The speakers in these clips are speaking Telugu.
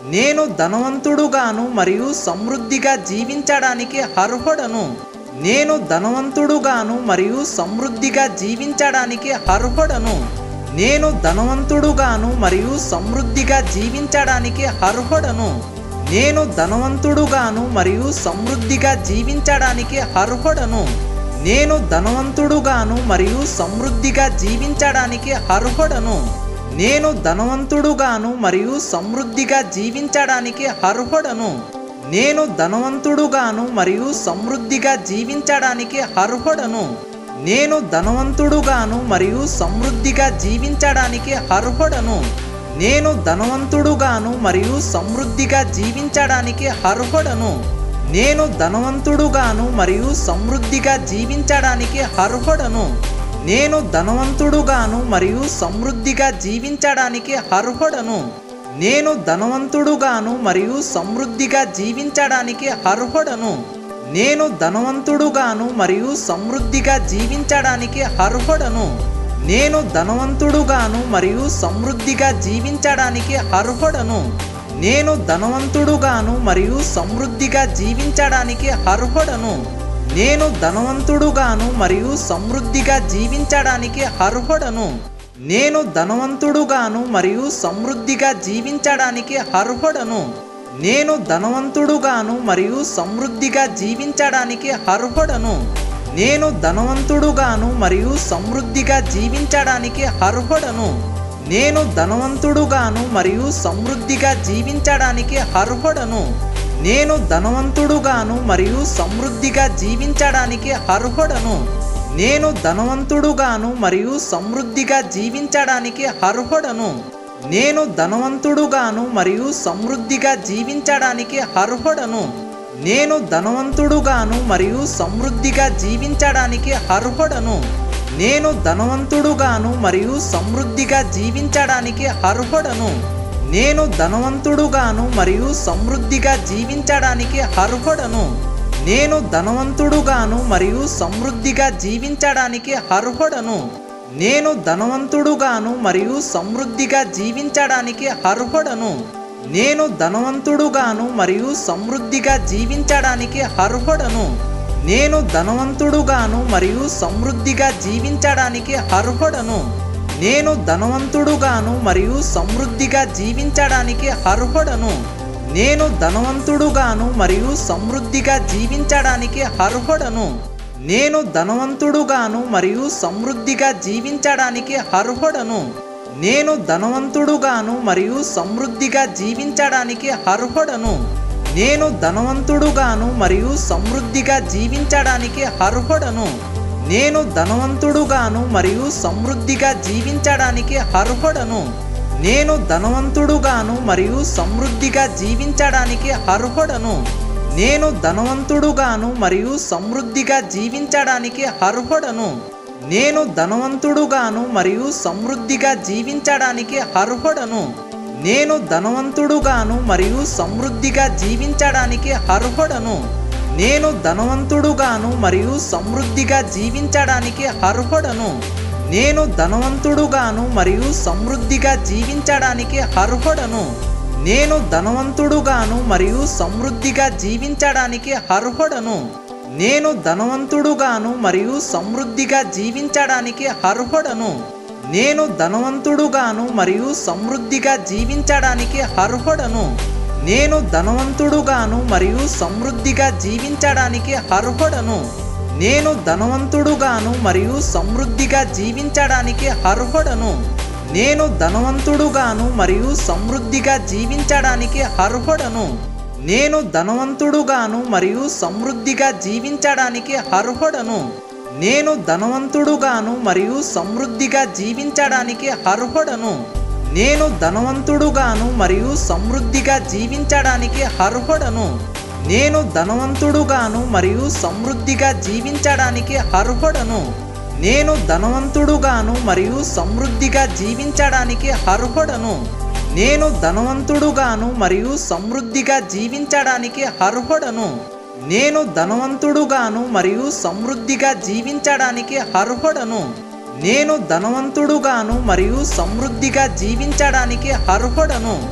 నేను ధనవంతుడుగాను మరియు సమృద్ధిగా జీవించడానికి అర్హుడను నేను ధనవంతుడుగాను మరియు సమృద్ధిగా జీవించడానికి అర్హుడను నేను ధనవంతుడుగాను మరియు సమృద్ధిగా జీవించడానికి అర్హుడను నేను ధనవంతుడుగాను మరియు సమృద్ధిగా జీవించడానికి అర్హుడను నేను ధనవంతుడుగాను మరియు సమృద్ధిగా జీవించడానికి అర్హుడను నేను ధనవంతుడుగాను మరియు సమృద్ధిగా జీవించడానికి అర్హుడను నేను ధనవంతుడుగాను మరియు సమృద్ధిగా జీవించడానికి అర్హుడను నేను ధనవంతుడుగాను మరియు సమృద్ధిగా జీవించడానికి అర్హుడను నేను ధనవంతుడుగాను మరియు సమృద్ధిగా జీవించడానికి అర్హుడను నేను ధనవంతుడుగాను మరియు సమృద్ధిగా జీవించడానికి అర్హుడను నేను ధనవంతుడుగాను మరియు సమృద్ధిగా జీవించడానికి అర్హుడను నేను ధనవంతుడుగాను మరియు సమృద్ధిగా జీవించడానికి అర్హుడను నేను ధనవంతుడుగాను మరియు సమృద్ధిగా జీవించడానికి అర్హుడను నేను ధనవంతుడుగాను మరియు సమృద్ధిగా జీవించడానికి అర్హుడను నేను ధనవంతుడుగాను మరియు సమృద్ధిగా జీవించడానికి అర్హుడను నేను ధనవంతుడుగాను మరియు సమృద్ధిగా జీవించడానికి అర్హుడను నేను ధనవంతుడుగాను మరియు సమృద్ధిగా జీవించడానికి అర్హుడను నేను ధనవంతుడుగాను మరియు సమృద్ధిగా జీవించడానికి అర్హుడను నేను ధనవంతుడుగాను మరియు సమృద్ధిగా జీవించడానికి అర్హుడను నేను ధనవంతుడుగాను మరియు సమృద్ధిగా జీవించడానికి అర్హుడను నేను ధనవంతుడుగాను మరియు సమృద్ధిగా జీవించడానికి అర్హుడను నేను ధనవంతుడుగాను మరియు సమృద్ధిగా జీవించడానికి అర్హుడను నేను ధనవంతుడుగాను మరియు సమృద్ధిగా జీవించడానికి అర్హుడను నేను ధనవంతుడుగాను మరియు సమృద్ధిగా జీవించడానికి అర్హుడను నేను ధనవంతుడుగాను మరియు సమృద్ధిగా జీవించడానికి అర్హుడను నేను ధనవంతుడుగాను మరియు సమృద్ధిగా జీవించడానికి అర్హుడను నేను ధనవంతుడుగాను మరియు సమృద్ధిగా జీవించడానికి అర్హుడను నేను ధనవంతుడుగాను మరియు సమృద్ధిగా జీవించడానికి అర్హుడను నేను ధనవంతుడుగాను మరియు సమృద్ధిగా జీవించడానికి అర్హుడను నేను ధనవంతుడుగాను మరియు సమృద్ధిగా జీవించడానికి అర్హుడను నేను ధనవంతుడుగాను మరియు సమృద్ధిగా జీవించడానికి అర్హుడను నేను ధనవంతుడుగాను మరియు సమృద్ధిగా జీవించడానికి అర్హుడను నేను ధనవంతుడుగాను మరియు సమృద్ధిగా జీవించడానికి అర్హుడను నేను ధనవంతుడుగాను మరియు సమృద్ధిగా జీవించడానికి అర్హుడను నేను ధనవంతుడుగాను మరియు సమృద్ధిగా జీవించడానికి అర్హుడను నేను ధనవంతుడుగాను మరియు సమృద్ధిగా జీవించడానికి అర్హుడను నేను ధనవంతుడుగాను మరియు సమృద్ధిగా జీవించడానికి అర్హుడను నేను ధనవంతుడుగాను మరియు సమృద్ధిగా జీవించడానికి అర్హుడను నేను ధనవంతుడుగాను మరియు సమృద్ధిగా జీవించడానికి అర్హుడను నేను ధనవంతుడుగాను మరియు సమృద్ధిగా జీవించడానికి అర్హుడను నేను ధనవంతుడుగాను మరియు సమృద్ధిగా జీవించడానికి అర్హుడను నేను ధనవంతుడుగాను మరియు సమృద్ధిగా జీవించడానికి అర్హుడను నేను ధనవంతుడుగాను మరియు సమృద్ధిగా జీవించడానికి అర్హుడను నేను ధనవంతుడుగాను మరియు సమృద్ధిగా జీవించడానికి అర్హుడను నేను ధనవంతుడుగాను మరియు సమృద్ధిగా జీవించడానికి అర్హుడను నేను ధనవంతుడుగాను మరియు సమృద్ధిగా జీవించడానికి అర్హుడను నేను ధనవంతుడుగాను మరియు సమృద్ధిగా జీవించడానికి అర్హుడను నేను ధనవంతుడుగాను మరియు సమృద్ధిగా జీవించడానికి అర్హుడను నేను ధనవంతుడుగాను మరియు సమృద్ధిగా జీవించడానికి అర్హుడను నేను ధనవంతుడుగాను మరియు సమృద్ధిగా జీవించడానికి అర్హుడను నేను ధనవంతుడుగాను మరియు సమృద్ధిగా జీవించడానికి అర్హుడను నేను ధనవంతుడుగాను మరియు సమృద్ధిగా జీవించడానికి అర్హుడను నేను ధనవంతుడుగాను మరియు సమృద్ధిగా జీవించడానికి అర్హుడను నేను ధనవంతుడుగాను మరియు సమృద్ధిగా జీవించడానికి అర్హుడను నేను ధనవంతుడుగాను మరియు సమృద్ధిగా జీవించడానికి అర్హుడను నేను ధనవంతుడుగాను మరియు సమృద్ధిగా జీవించడానికి అర్హుడను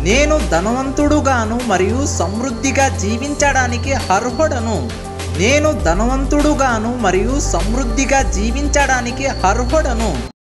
నేను ధనవంతుడుగాను మరియు సమృద్ధిగా జీవించడానికి అర్హుడను నేను ధనవంతుడుగాను మరియు సమృద్ధిగా జీవించడానికి అర్హుడను